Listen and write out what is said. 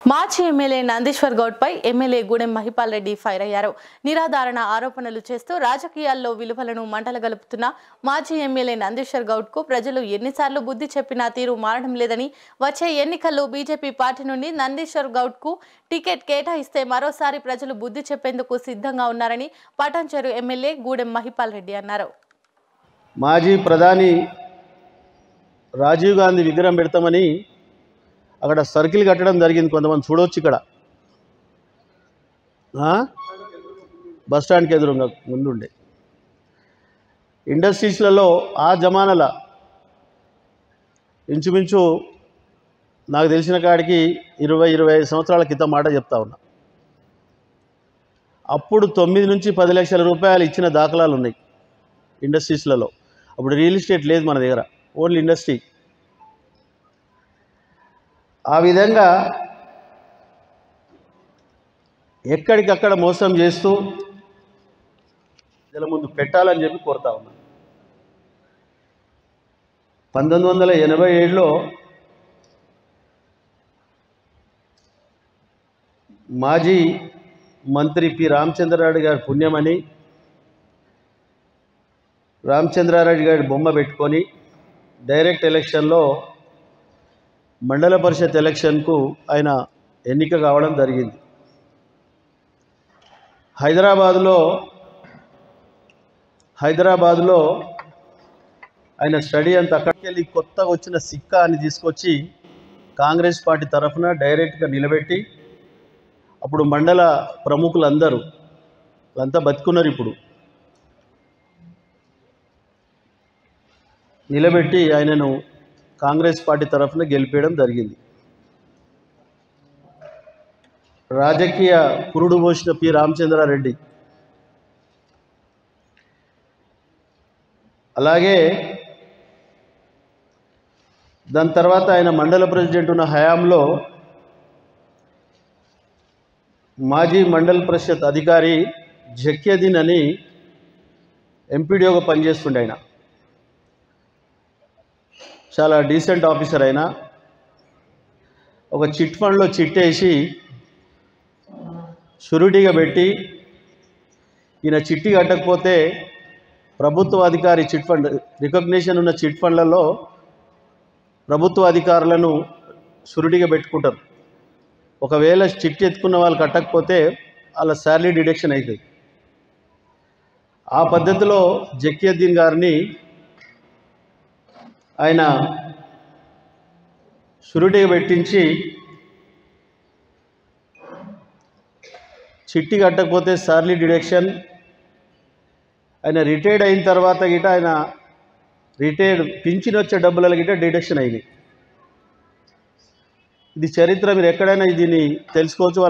మాజీ ఎమ్మెల్యే నందీశ్వర్ గౌడ్ పై MLA Gudem Mahipal Reddy fire అయ్యారు నిరాధారణ ఆరోపణలు చేస్తూ రాజకీయాల్లో విలువలను మంటలగలుపుతున్న మాజీ ఎమ్మెల్యే నందీశ్వర్ గౌడ్ కు ప్రజలు ఎన్నిసార్లు బుద్ధి చెప్పినా తీరు మారడం లేదని వచ్చే ఎన్నికల్లో బీజేపీ పార్టీ నుండి నందీశ్వర్ గౌడ్ కు టికెట్ కేటాయిస్తే మరోసారి ప్రజలు బుద్ధి చెప్పేందుకు సిద్ధంగా ఉన్నారని పటాన్చెరు ఎమ్మెల్యే గూడెం మహిపాల్ రెడ్డి అన్నారు మాజీ ప్రధాని రాజీవ్ గాంధీ విగ్రహం పెడతామని అక్కడ సర్కిల్ కట్టడం జరిగింది కొంతమంది చూడవచ్చు ఇక్కడ ఆ? బస్ స్టాండ్కి ఎదురుగా ముందుండే ఇండస్ట్రీస్లలో ఆ జమానాల ఇంచుమించు నాకు తెలిసిన కాడికి ఇరవై ఇరవై ఐదు సంవత్సరాల క్రితం మాట చెప్తా ఉన్నా అప్పుడు తొమ్మిది నుంచి పది లక్షల రూపాయలు ఇచ్చిన దాఖలాలు ఉన్నాయి ఇండస్ట్రీస్లలో అప్పుడు రియల్ ఎస్టేట్ లేదు మన దగ్గర ఓన్లీ ఇండస్ట్రీ ఆ విధంగా ఎక్కడికక్కడ మోసం చేస్తూ ఇలా ముందు పెట్టాలని చెప్పి కోరుతా ఉన్నాను పంతొమ్మిది వందల ఎనభై ఏడులో మాజీ మంత్రి పి రామచంద్రారెడ్డి గారి పుణ్యమని రామచంద్రారెడ్డి గారి బొమ్మ పెట్టుకొని డైరెక్ట్ ఎలక్షన్లో మండల పరిషత్ ఎలక్షన్కు ఆయన ఎన్నిక కావడం జరిగింది హైదరాబాదులో హైదరాబాదులో ఆయన స్టడీ అంతా అక్కడికి వెళ్ళి కొత్తగా వచ్చిన సిక్కా అని తీసుకొచ్చి కాంగ్రెస్ పార్టీ తరఫున డైరెక్ట్గా నిలబెట్టి అప్పుడు మండల ప్రముఖులందరూ వాళ్ళంతా బతుకున్నారు ఇప్పుడు నిలబెట్టి ఆయనను కాంగ్రెస్ పార్టీ తరఫున గెలిపేయడం జరిగింది రాజకీయ పురుడు పోసిన పి రామచంద్రారెడ్డి అలాగే దాని తర్వాత ఆయన మండల ప్రెసిడెంట్ ఉన్న హయాంలో మాజీ మండల పరిషత్ అధికారి జక్యదీన్ అని ఎంపీడీఓగా పనిచేస్తుండే ఆయన చాలా డీసెంట్ ఆఫీసర్ అయినా ఒక చిట్ ఫండ్లో చిట్టేసి షూరిటీగా పెట్టి ఈయన చిట్టి కట్టకపోతే ప్రభుత్వ అధికారి చిట్ ఫండ్ రికగ్నిషన్ ఉన్న చిట్ ఫండ్లలో ప్రభుత్వ అధికారులను షూరిటీగా పెట్టుకుంటారు ఒకవేళ చిట్టి ఎత్తుకున్న వాళ్ళు కట్టకపోతే వాళ్ళ శాలరీ డిడక్షన్ అవుతుంది ఆ పద్ధతిలో జకీయుద్దీన్ గారిని ఆయన షురిటీగా పెట్టించి చిట్టి కట్టకపోతే సార్లీ డిడక్షన్ ఆయన రిటైర్డ్ అయిన తర్వాత గిట ఆయన రిటైర్డ్ పింఛన్ వచ్చే డబ్బుల గిట డిడక్షన్ అయింది ఇది చరిత్ర మీరు ఎక్కడైనా దీన్ని తెలుసుకోవచ్చు